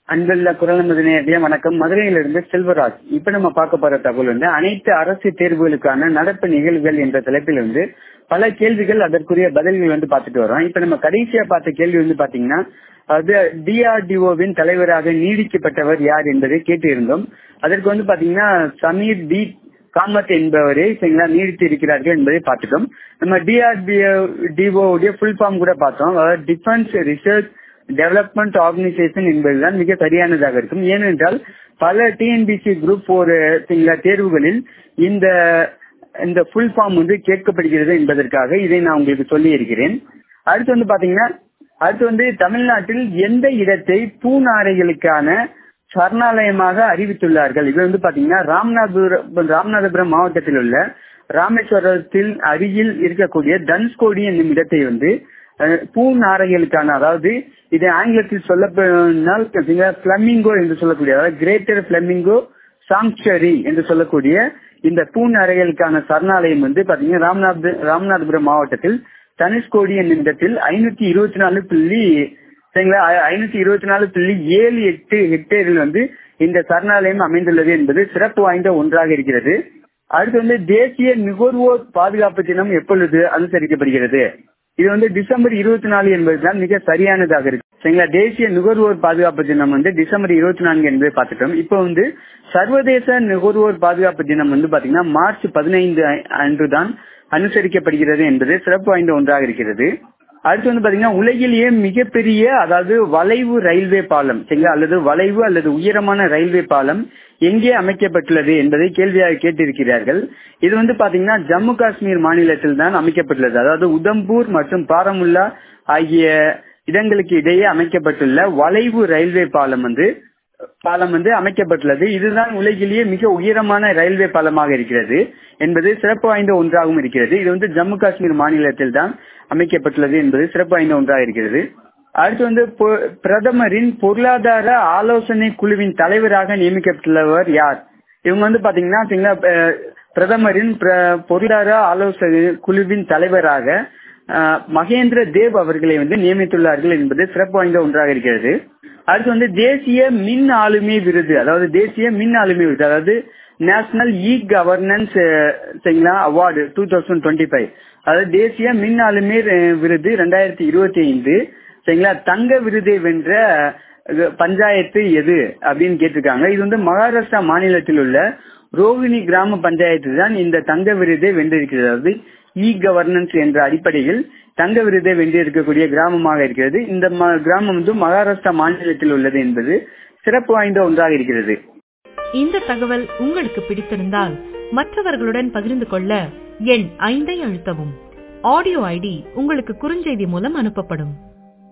அன்புள்ள குரல் மதுரைய வணக்கம் மதுரையிலிருந்து செல்வராஜ் இப்ப நம்ம பார்க்க போற தகவல் வந்து அனைத்து அரசு தேர்வுகளுக்கான நடப்பு நிகழ்வுகள் என்ற தலைப்பில் வந்து பல கேள்விகள் அதற்குரிய பதில்கள் வந்து பார்த்துட்டு வரோம் இப்ப நம்ம கடைசியா பார்த்த கேள்வி வந்து பாத்தீங்கன்னா அது டிஆர்டிஓவின் தலைவராக நீடிக்கப்பட்டவர் யார் என்பதை கேட்டு இருந்தோம் அதற்கு வந்து பாத்தீங்கன்னா சமீர் டி காமத் என்பவரே சரிங்களா நீடித்து இருக்கிறார்கள் என்பதை பார்த்துட்டோம் நம்ம டிஆர்டிஓ டிஓடைய ஃபுல் ஃபார்ம் கூட பார்த்தோம் அதாவது டிஃபென்ஸ் ரிசர்ச் டெவலப்மெண்ட் ஆர்கனைசேஷன் என்பதுதான் மிக சரியானதாக இருக்கும் ஏனென்றால் பல டிஎன்பிசி குரூப் ஒரு தேர்வுகளில் இந்த இந்த ஃபுல் ஃபார்ம் வந்து கேட்கப்படுகிறது என்பதற்காக இதை நான் உங்களுக்கு சொல்லி இருக்கிறேன் அடுத்து வந்து பாத்தீங்கன்னா அடுத்து வந்து தமிழ்நாட்டில் எந்த இடத்தை பூநாரைகளுக்கான சரணாலயமாக அறிவித்துள்ளார்கள் இது வந்து பாத்தீங்கன்னா ராமநாதபுரம் ராமநாதபுரம் மாவட்டத்தில் உள்ள ராமேஸ்வரத்தில் அருகில் இருக்கக்கூடிய தனுஷ்கோடி என்னும் இடத்தை வந்து பூநாரைகளுக்கான அதாவது இது ஆங்கிலத்தில் சொல்லப்போனால் பிளமிங்கோ என்று சொல்லக்கூடிய அதாவது கிரேட்டர் பிளமிங்கோ சாங்சுரி என்று சொல்லக்கூடிய இந்த பூநரைகளுக்கான சரணாலயம் வந்து பாத்தீங்கன்னா ராமநாத ராமநாதபுரம் மாவட்டத்தில் தனுஷ்கோடி என்னும் இடத்தில் ஐநூத்தி இருபத்தி நாலு புள்ளி சரிங்களா ஐநூத்தி இருபத்தி நாலு புள்ளி ஏழு எட்டு ஹெக்டேரில் வந்து இந்த சரணாலயம் அமைந்துள்ளது என்பது சிறப்பு வாய்ந்த ஒன்றாக இருக்கிறது அடுத்து வந்து தேசிய நுகர்வோர் பாதுகாப்பு தினம் எப்பொழுது அனுசரிக்கப்படுகிறது இது வந்து டிசம்பர் இருபத்தி நாலு என்பதுதான் மிக சரியானதாக இருக்கு சரிங்களா தேசிய நுகர்வோர் பாதுகாப்பு தினம் வந்து டிசம்பர் இருபத்தி நான்கு என்பதை பார்த்துட்டோம் இப்போ வந்து சர்வதேச நுகர்வோர் பாதுகாப்பு தினம் வந்து பாத்தீங்கன்னா மார்ச் பதினைந்து அன்றுதான் அனுசரிக்கப்படுகிறது என்பது சிறப்பு வாய்ந்த ஒன்றாக இருக்கிறது அடுத்து வந்து பாத்தீங்கன்னா உலகிலேயே மிகப்பெரிய அதாவது வளைவு ரயில்வே பாலம் சரிங்களா அல்லது வளைவு அல்லது உயரமான ரயில்வே பாலம் எங்கே அமைக்கப்பட்டுள்ளது என்பதை கேள்வியாக கேட்டிருக்கிறார்கள் இது வந்து பாத்தீங்கன்னா ஜம்மு காஷ்மீர் மாநிலத்தில் தான் அமைக்கப்பட்டுள்ளது அதாவது உதம்பூர் மற்றும் பாரமுல்லா ஆகிய இடங்களுக்கு இடையே அமைக்கப்பட்டுள்ள வளைவு ரயில்வே பாலம் வந்து பாலம் வந்து அமைக்கப்பட்டுள்ளது இதுதான் உலகிலேயே மிக உயரமான ரயில்வே பாலமாக இருக்கிறது என்பது சிறப்பு வாய்ந்த ஒன்றாகவும் இருக்கிறது இது வந்து ஜம்மு காஷ்மீர் மாநிலத்தில் தான் அமைக்கப்பட்டுள்ளது என்பது சிறப்பு வாய்ந்த ஒன்றாக இருக்கிறது அடுத்து வந்து பிரதமரின் பொருளாதார ஆலோசனை குழுவின் தலைவராக நியமிக்கப்பட்டுள்ளவர் யார் இவங்க வந்து பாத்தீங்கன்னா பிரதமரின் பொருளாதார ஆலோசனை குழுவின் தலைவராக மகேந்திர தேவ் அவர்களை வந்து நியமித்துள்ளார்கள் என்பது சிறப்பு வாய்ந்த ஒன்றாக இருக்கிறது அடுத்து வந்து தேசிய மின் ஆளுமை விருது அதாவது தேசிய மின் ஆளுமை விருது அதாவது நேஷனல் இ கவர்னன்ஸ் சரிங்களா award two thousand twenty five அதாவது தேசிய மின் ஆளுமை விருது ரெண்டாயிரத்தி இருபத்தி ஐந்து சரிங்களா தங்க விருதை வென்ற பஞ்சாயத்து எது அப்படின்னு கேட்டிருக்காங்க இது வந்து மகாராஷ்டிரா மாநிலத்தில் உள்ள ரோகிணி கிராம பஞ்சாயத்து தான் இந்த தங்க விருதை வென்றிருக்கிறது அதாவது இ கவர்னன்ஸ் என்ற அடிப்படையில் தங்க விருதை வென்றிருக்கக்கூடிய கிராமமாக இருக்கிறது இந்த கிராமம் வந்து மகாராஷ்டிரா மாநிலத்தில் உள்ளது என்பது சிறப்பு வாய்ந்த ஒன்றாக இருக்கிறது இந்த தகவல் உங்களுக்கு பிடித்திருந்தால் மற்றவர்களுடன் பகிர்ந்து கொள்ள எண் ஐந்தை அழுத்தவும் ஆடியோ ஐடி உங்களுக்கு குறுஞ்செய்தி மூலம் அனுப்பப்படும்